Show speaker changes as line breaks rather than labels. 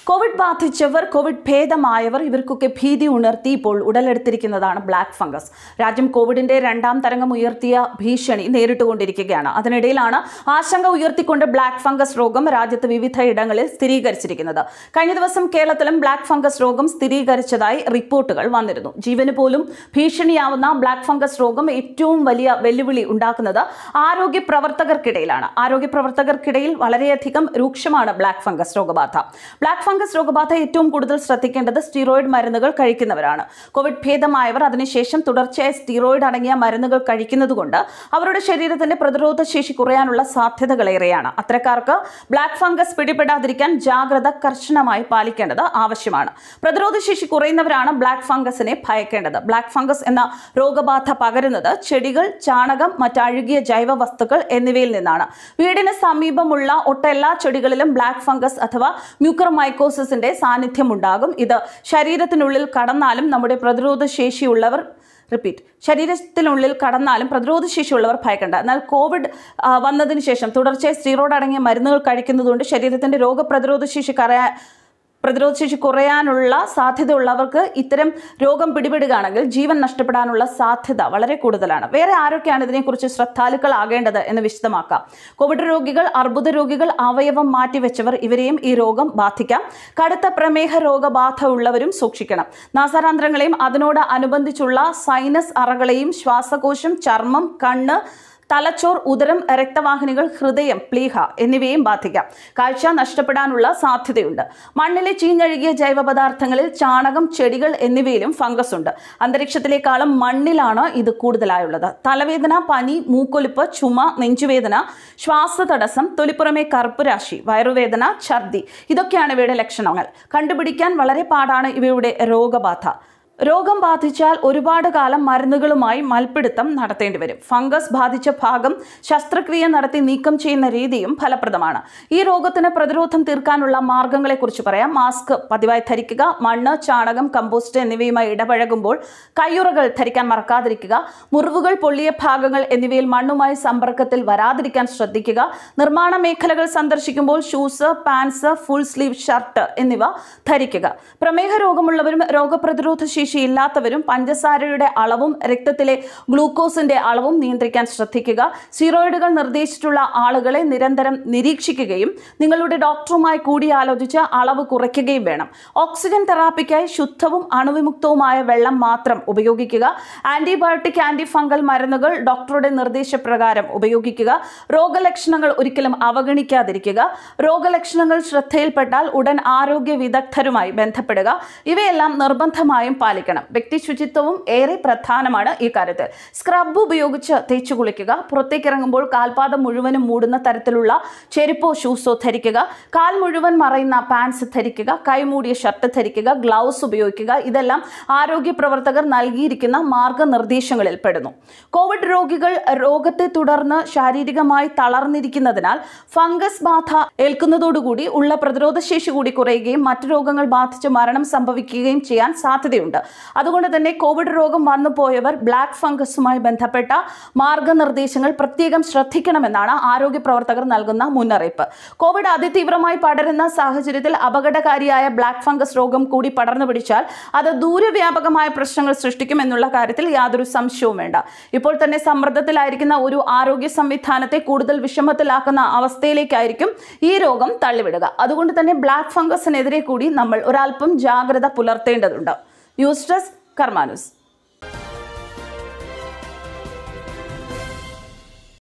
Covid ബാധിച്ചവർ Covid ഭേദമായവർ ഇവർക്കൊക്കെ ഭീതി ഉണർത്തി ഇപ്പോൾ ഉടലെടുത്തിരിക്കുന്നതാണ് ബ്ലാക്ക് ഫംഗസ് രാജ്യം കോവിഡിന്റെ രണ്ടാം തരംഗം ഉയർത്തിയ ഭീഷണി നേരിട്ടുകൊണ്ടിരിക്കുകയാണ് അതിനിടയിലാണ് ആശങ്ക ഉയർത്തിക്കൊണ്ട് ബ്ലാക്ക് ഫംഗസ് രോഗം രാജ്യത്ത് വിവിധ ഇടങ്ങളിൽ സ്ഥിരീകരിച്ചിരിക്കുന്നത് കഴിഞ്ഞ ദിവസം കേരളത്തിലും ബ്ലാക്ക് ഫംഗസ് രോഗം സ്ഥിരീകരിച്ചതായി റിപ്പോർട്ടുകൾ വന്നിരുന്നു ജീവന് പോലും ഭീഷണിയാവുന്ന ബ്ലാക്ക് ഫംഗസ് രോഗം ഏറ്റവും വലിയ വെല്ലുവിളി ഉണ്ടാക്കുന്നത് ആരോഗ്യ പ്രവർത്തകർക്കിടയിലാണ് ആരോഗ്യ പ്രവർത്തകർക്കിടയിൽ വളരെയധികം രൂക്ഷമാണ് ബ്ലാക്ക് ഫംഗസ് രോഗബാധ ബ്ലാക്ക് ഫംഗസ് രോഗബാധ ഏറ്റവും കൂടുതൽ ശ്രദ്ധിക്കേണ്ടത് സ്റ്റീറോയിഡ് മരുന്നുകൾ കഴിക്കുന്നവരാണ് കോവിഡ് ഭേദമായവർ അതിനുശേഷം തുടർച്ചയായി സ്റ്റീറോയിഡ് അടങ്ങിയ മരുന്നുകൾ കഴിക്കുന്നതുകൊണ്ട് അവരുടെ ശരീരത്തിന്റെ പ്രതിരോധ ശേഷി കുറയാനുള്ള സാധ്യതകളേറെയാണ് അത്തരക്കാർക്ക് ബ്ലാക്ക് ഫംഗസ് പിടിപെടാതിരിക്കാൻ ജാഗ്രത കർശനമായി പാലിക്കേണ്ടത് ആവശ്യമാണ് പ്രതിരോധ ശേഷി കുറയുന്നവരാണ് ബ്ലാക്ക് ഫംഗസിനെ ഭയക്കേണ്ടത് ബ്ലാക്ക് ഫംഗസ് എന്ന രോഗബാധ പകരുന്നത് ചെടികൾ ചാണകം മറ്റഴുകിയ ജൈവ വസ്തുക്കൾ എന്നിവയിൽ നിന്നാണ് വീടിന് സമീപമുള്ള ഒട്ടെല്ലാ ചെടികളിലും ബ്ലാക്ക് ഫംഗസ് അഥവാ മ്യൂക്കർമൈക്കോസിന്റെ സാന്നിധ്യം ഉണ്ടാകും ഇത് ശരീരത്തിനുള്ളിൽ കടന്നാലും നമ്മുടെ പ്രതിരോധ ശേഷിയുള്ളവർ റിപ്പീറ്റ് ശരീരത്തിനുള്ളിൽ കടന്നാലും പ്രതിരോധ ശേഷിയുള്ളവർ ഭയക്കണ്ട എന്നാൽ കോവിഡ് ആ, വന്നതിന് ശേഷം തുടർച്ചയായി സ്റ്റീറോയിഡ് അടങ്ങിയ മരുന്നുകൾ കഴിക്കുന്നതുകൊണ്ട് ശരീരത്തിന്റെ രോഗപ്രതിരോധ ശേഷി കറയാ പ്രതിരോധശേഷി കുറയാനുള്ള സാധ്യതയുള്ളവർക്ക് ഇത്തരം രോഗം പിടിപെടുകയാണെങ്കിൽ ജീവൻ നഷ്ടപ്പെടാനുള്ള സാധ്യത വളരെ കൂടുതലാണ് വേറെ ആരൊക്കെയാണ് ഇതിനെക്കുറിച്ച് ശ്രദ്ധാലുക്കളാകേണ്ടത് എന്ന് വിശദമാക്കാം കോവിഡ് രോഗികൾ അർബുദ രോഗികൾ അവയവം മാറ്റിവെച്ചവർ ഇവരെയും ഈ രോഗം ബാധിക്കാം കടുത്ത പ്രമേഹ രോഗബാധ ഉള്ളവരും സൂക്ഷിക്കണം നാസാരാന്ത്രങ്ങളെയും അതിനോട് അനുബന്ധിച്ചുള്ള സൈനസ് അറകളെയും ശ്വാസകോശം ചർമ്മം കണ്ണ് തലച്ചോർ ഉദരം രക്തവാഹിനികൾ ഹൃദയം പ്ലീഹ എന്നിവയും ബാധിക്കാം കാഴ്ച നഷ്ടപ്പെടാനുള്ള സാധ്യതയുണ്ട് മണ്ണിലെ ചീഞ്ഞഴുകിയ ജൈവ പദാർത്ഥങ്ങളിൽ ചാണകം ചെടികൾ എന്നിവയിലും ഫംഗസ് ഉണ്ട് അന്തരീക്ഷത്തിലേക്കാളും മണ്ണിലാണ് ഇത് കൂടുതലായുള്ളത് തലവേദന പനി മൂക്കൊലിപ്പ് ചുമ നെഞ്ചുവേദന ശ്വാസതടസ്സം തൊലിപ്പുറമെ കറുപ്പ് രാശി വയറുവേദന ഛർദി ഇതൊക്കെയാണ് ഇവയുടെ ലക്ഷണങ്ങൾ കണ്ടുപിടിക്കാൻ വളരെ പാടാണ് ഇവയുടെ രോഗബാധ രോഗം ബാധിച്ചാൽ ഒരുപാട് കാലം മരുന്നുകളുമായി മൽപ്പിടുത്തം നടത്തേണ്ടി വരും ഫംഗസ് ബാധിച്ച ഭാഗം ശസ്ത്രക്രിയ നടത്തി നീക്കം ചെയ്യുന്ന രീതിയും ഫലപ്രദമാണ് ഈ രോഗത്തിന് പ്രതിരോധം തീർക്കാനുള്ള മാർഗങ്ങളെക്കുറിച്ച് പറയാം മാസ്ക് പതിവായി ധരിക്കുക മണ്ണ് ചാണകം കമ്പോസ്റ്റ് എന്നിവയുമായി ഇടപഴകുമ്പോൾ കയ്യുറകൾ ധരിക്കാൻ മറക്കാതിരിക്കുക മുറിവുകൾ പൊള്ളിയ ഭാഗങ്ങൾ എന്നിവയിൽ മണ്ണുമായി സമ്പർക്കത്തിൽ വരാതിരിക്കാൻ ശ്രദ്ധിക്കുക നിർമ്മാണ മേഖലകൾ സന്ദർശിക്കുമ്പോൾ shoes pants full sleeve shirt എന്നിവ ധരിക്കുക പ്രമേഹ രോഗമുള്ളവരും രോഗപ്രതിരോധ ശേഷി ഇല്ലാത്തവരും പഞ്ചസാരയുടെ അളവും രക്തത്തിലെ ഗ്ലൂക്കോസിന്റെ അളവും നിയന്ത്രിക്കാൻ ശ്രദ്ധിക്കുക സ്റ്റിറോയിഡുകൾ നിർദ്ദേശിച്ചിട്ടുള്ള ആളുകളെ നിരന്തരം നിരീക്ഷിക്കുകയും നിങ്ങളുടെ ഡോക്ടറുമായി കൂടിയാലോചിച്ച് അളവ് കുറയ്ക്കുകയും വേണം ഓക്സിജൻ തെറാപ്പിക്കായി ശുദ്ധവും അണുവിമുക്തവുമായ വെള്ളം മാത്രം ഉപയോഗിക്കുക ആന്റിബയോട്ടിക് ആന്റി ഫംഗൽ മരുന്നുകൾ ഡോക്ടറുടെ നിർദ്ദേശപ്രകാരം ഉപയോഗിക്കുക രോഗലക്ഷണങ്ങൾ ഒരിക്കലും അവഗണിക്കാതിരിക്കുക രോഗലക്ഷണങ്ങൾ ശ്രദ്ധയിൽപ്പെട്ടാൽ ഉടൻ ആരോഗ്യ വിദഗ്ധരുമായി ബന്ധപ്പെടുക ഇവയെല്ലാം നിർബന്ധമായും പാലിക്കണം വ്യക്തി ശുചിത്വവും ഏറെ പ്രധാനമാണ് ഈ കാര്യത്തിൽ സ്ക്രബ് ഉപയോഗിച്ച് തേച്ചു കുളിക്കുക പുറത്തേക്കിറങ്ങുമ്പോൾ കാൽപാദം മുഴുവനും മൂടുന്ന തരത്തിലുള്ള ചെരുപ്പോ ഷൂസോ ധരിക്കുക കാൽ മുഴുവൻ മറയുന്ന പാൻസ് ധരിക്കുക കൈമൂടിയ ഷർട്ട് ധരിക്കുക ഗ്ലൗസ് ഉപയോഗിക്കുക ഇതെല്ലാം ആരോഗ്യ പ്രവർത്തകർ നൽകിയിരിക്കുന്ന മാർഗനിർദ്ദേശങ്ങളിൽ പെടുന്നു കോവിഡ് രോഗികൾ രോഗത്തെ തുടർന്ന് ശാരീരികമായി തളർന്നിരിക്കുന്നതിനാൽ ഫംഗസ് ബാധ ഏൽക്കുന്നതോടുകൂടി ഉള്ള പ്രതിരോധശേഷി കൂടി കുറയുകയും മറ്റു രോഗങ്ങൾ ബാധിച്ച് മരണം സംഭവിക്കുകയും ചെയ്യാൻ സാധ്യതയുണ്ട് അതുകൊണ്ട് തന്നെ കോവിഡ് രോഗം വന്നു പോയവർ ബ്ലാക്ക് ഫംഗസുമായി ബന്ധപ്പെട്ട മാർഗനിർദ്ദേശങ്ങൾ പ്രത്യേകം ശ്രദ്ധിക്കണമെന്നാണ് ആരോഗ്യ പ്രവർത്തകർ നൽകുന്ന മുന്നറിയിപ്പ് കോവിഡ് അതിതീവ്രമായി പടരുന്ന സാഹചര്യത്തിൽ അപകടകാരിയായ ബ്ലാക്ക് ഫംഗസ് രോഗം കൂടി പടർന്നു പിടിച്ചാൽ അത് ദൂരവ്യാപകമായ പ്രശ്നങ്ങൾ സൃഷ്ടിക്കും എന്നുള്ള കാര്യത്തിൽ യാതൊരു സംശയവും വേണ്ട ഇപ്പോൾ തന്നെ സമ്മർദ്ദത്തിലായിരിക്കുന്ന ഒരു ആരോഗ്യ സംവിധാനത്തെ കൂടുതൽ വിഷമത്തിലാക്കുന്ന അവസ്ഥയിലേക്കായിരിക്കും ഈ രോഗം തള്ളിവിടുക അതുകൊണ്ട് തന്നെ ബ്ലാക്ക് ഫംഗസിനെതിരെ കൂടി നമ്മൾ ഒരല്പം ജാഗ്രത പുലർത്തേണ്ടതുണ്ട് ന്യൂസ് ഡെസ്ക് കർമാനുസ്